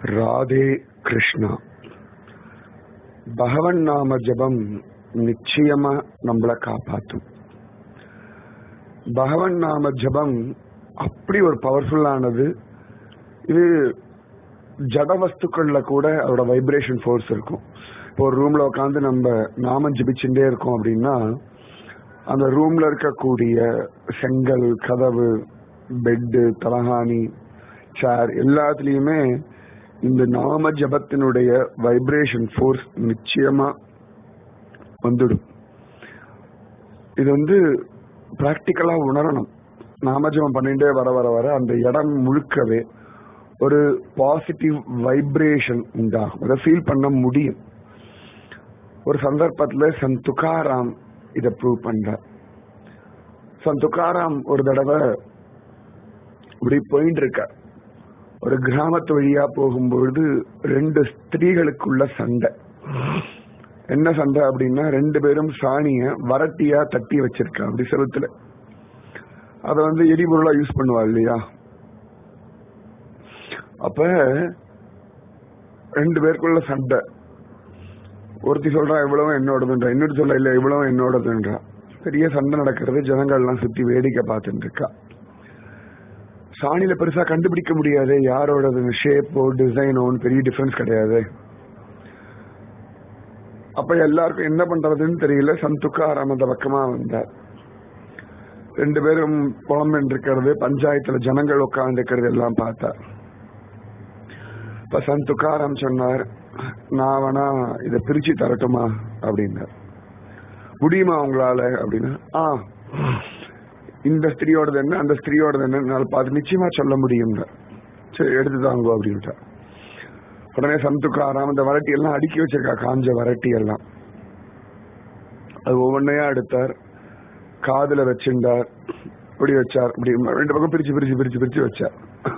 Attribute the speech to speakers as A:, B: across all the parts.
A: ராதே கிருஷ்ணா பகவன் நாம ஜபம் நிச்சயமா நம்மளை காப்பாத்தும் பகவன் நாம ஜபம் அப்படி ஒரு பவர்ஃபுல்லானது இது ஜட வஸ்துக்கள்ல கூட அதோட வைப்ரேஷன் ஃபோர்ஸ் இருக்கும் இப்போ ஒரு ரூம்ல உட்காந்து நம்ம நாமம் ஜபிச்சுட்டே இருக்கோம் அப்படின்னா அந்த ரூம்ல இருக்கக்கூடிய செங்கல் கதவு பெட்டு தலகாணி சேர் எல்லாத்துலயுமே இந்த நாம ஜபத்தினுடைய வைப்ரேஷன் ஃபோர்ஸ் நிச்சயமா வந்துடும் இது வந்து பிராக்டிக்கலா உணரணும் நாமஜபம் பண்ணிட்டே வர வர வர அந்த இடம் முழுக்கவே ஒரு பாசிட்டிவ் வைப்ரேஷன் உண்டாகும் அதை ஃபீல் பண்ண முடியும் ஒரு சந்தர்ப்பத்துல சந்த் துகாராம் இதை ப்ரூவ் பண்றார் சந்த் துகாராம் ஒரு தடவை இப்படி போயிட்டு இருக்கார் ஒரு கிராமத்து வழியா போகும்பொழுது ரெண்டு ஸ்திரீகளுக்குள்ள சண்டை என்ன சண்டை அப்படின்னா ரெண்டு பேரும் சாணிய வரட்டியா தட்டி வச்சிருக்கா அப்படி செலுத்துல அத வந்து எரிபொருளா யூஸ் பண்ணுவா இல்லையா அப்ப ரெண்டு பேருக்குள்ள சண்டை ஒருத்தி சொல்றா இவ்வளவு என்னோடதுன்றா இன்னொரு சொல்ல இல்ல இவ்வளவு என்னோடதுன்றா பெரிய சண்டை நடக்கிறது ஜனங்கள்லாம் சுத்தி வேடிக்கை பார்த்துட்டு இருக்கா சாணியில பெருசா கண்டுபிடிக்க முடியாது யாரோடது ஷேப்போ டிசைனோ பெரிய டிஃபரன்ஸ் கிடையாது அப்ப எல்லாருக்கும் என்ன பண்றதுன்னு தெரியல சந்துக்காராம் அந்த பக்கமா வந்தார் ரெண்டு பேரும் புலம்பெண் இருக்கிறது பஞ்சாயத்துல ஜனங்கள் உட்கார்ந்து இருக்கிறது எல்லாம் பார்த்தார் இப்ப சந்துக்காரம் சொன்னார் நான் வேணா இதை பிரிச்சு தரட்டுமா அப்படின்னார் முடியுமா அவங்களால அப்படின்னா ஆ இந்த ஸ்திரீயோடது என்ன அந்த ஸ்திரீயோடது என்ன பார்த்து நிச்சயமா சொல்ல முடியும் சரி எடுத்து தாங்கோ அப்படின்ட்டா உடனே சந்துக்காராம் அந்த வரட்டி எல்லாம் அடுக்கி வச்சிருக்கா காஞ்ச வரட்டி எல்லாம் அது ஒவ்வொன்னையா எடுத்தார் காதுல வச்சிருந்தார் இப்படி வச்சார் இப்படி ரெண்டு பக்கம் பிரிச்சு பிரிச்சு பிரிச்சு பிரிச்சு வச்சார்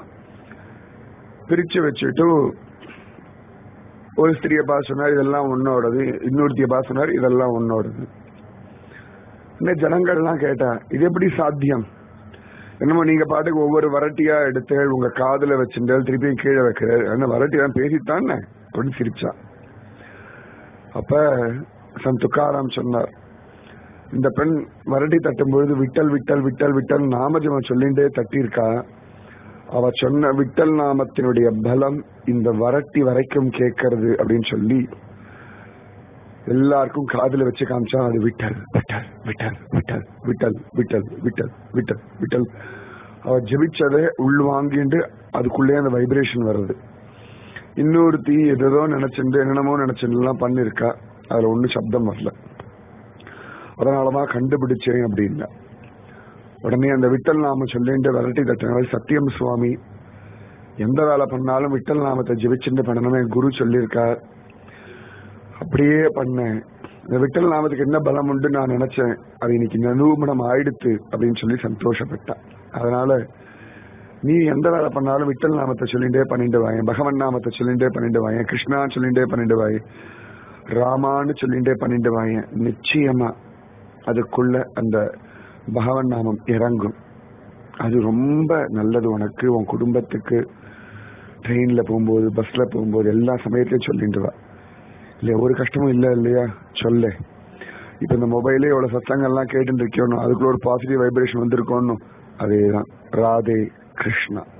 A: பிரிச்சு வச்சுட்டு ஒரு ஸ்திரிய பா சொன்னார் இதெல்லாம் உன்னோடது இன்னொருத்திய பா சொன்னார் இதெல்லாம் உன்னோடது இன்னும் ஜனங்கள்லாம் கேட்டா இது எப்படி சாத்தியம் என்னமோ நீங்க பாட்டுக்கு ஒவ்வொரு வரட்டியா எடுத்து உங்க காதுல வச்சுட்டு திருப்பியும் கீழே வைக்கிறாரு அந்த வரட்டி தான் பேசித்தானே அப்படின்னு சிரிச்சா அப்ப சன் துக்காராம் சொன்னார் இந்த பெண் வரட்டி தட்டும் பொழுது விட்டல் விட்டல் விட்டல் விட்டல் நாமஜமம் சொல்லிண்டே தட்டியிருக்கா அவ சொன்ன விட்டல் நாமத்தினுடைய பலம் இந்த வரட்டி வரைக்கும் கேட்கறது அப்படின்னு சொல்லி எல்லாருக்கும் காதுல வச்சு காமிச்சா அது விட்டல் விட்டல் விட்டல் விட்டல் விட்டல் விட்டல் விட்டல் விட்டல் விட்டல் அவ ஜபிச்சதை உள்வாங்கிட்டு அதுக்குள்ளே அந்த வைப்ரேஷன் வருது இன்னொரு தீ எதோ நினைச்சுட்டு என்னென்னமோ நினைச்சுலாம் பண்ணிருக்கா அதுல ஒன்னும் சப்தம் வரல அதனாலதான் கண்டுபிடிச்சேன் அப்படின்னா உடனே அந்த விட்டல் நாம சொல்லிட்டு விரட்டி தட்டினால சத்தியம் சுவாமி எந்த வேலை பண்ணாலும் விட்டல் நாமத்தை ஜெபிச்சுட்டு பண்ணணுமே குரு சொல்லியிருக்கார் அப்படியே பண்ணேன் இந்த விட்டல் நாமத்துக்கு என்ன பலம் உண்டு நான் நினைச்சேன் அது இன்னைக்கு நிரூபணம் ஆயிடுத்து அப்படின்னு சொல்லி சந்தோஷப்பட்டேன் அதனால நீ எந்த வேலை பண்ணாலும் விட்டல் நாமத்தை சொல்லிண்டே பண்ணிட்டு வாங்க பகவன் நாமத்தை சொல்லிண்டே பண்ணிட்டு வாங்க கிருஷ்ணா சொல்லிண்டே பண்ணிட்டு வாங்க ராமான்னு சொல்லிண்டே பண்ணிட்டு வாங்க நிச்சயமா அதுக்குள்ள அந்த பகவன் நாமம் இறங்கும் அது ரொம்ப நல்லது உனக்கு உன் குடும்பத்துக்கு ட்ரெயின்ல போகும்போது பஸ்ல போகும்போது எல்லா சமயத்திலையும் சொல்லிட்டு வா இல்லையா ஒரு கஷ்டமும் இல்லை இல்லையா சொல்ல இப்ப இந்த மொபைலே எவ்வளவு சத்தங்கள்லாம் கேட்டு இருக்கணும் அதுக்குள்ள ஒரு பாசிட்டிவ் வைப்ரேஷன் வந்திருக்கணும் அதேதான் ராதே கிருஷ்ணா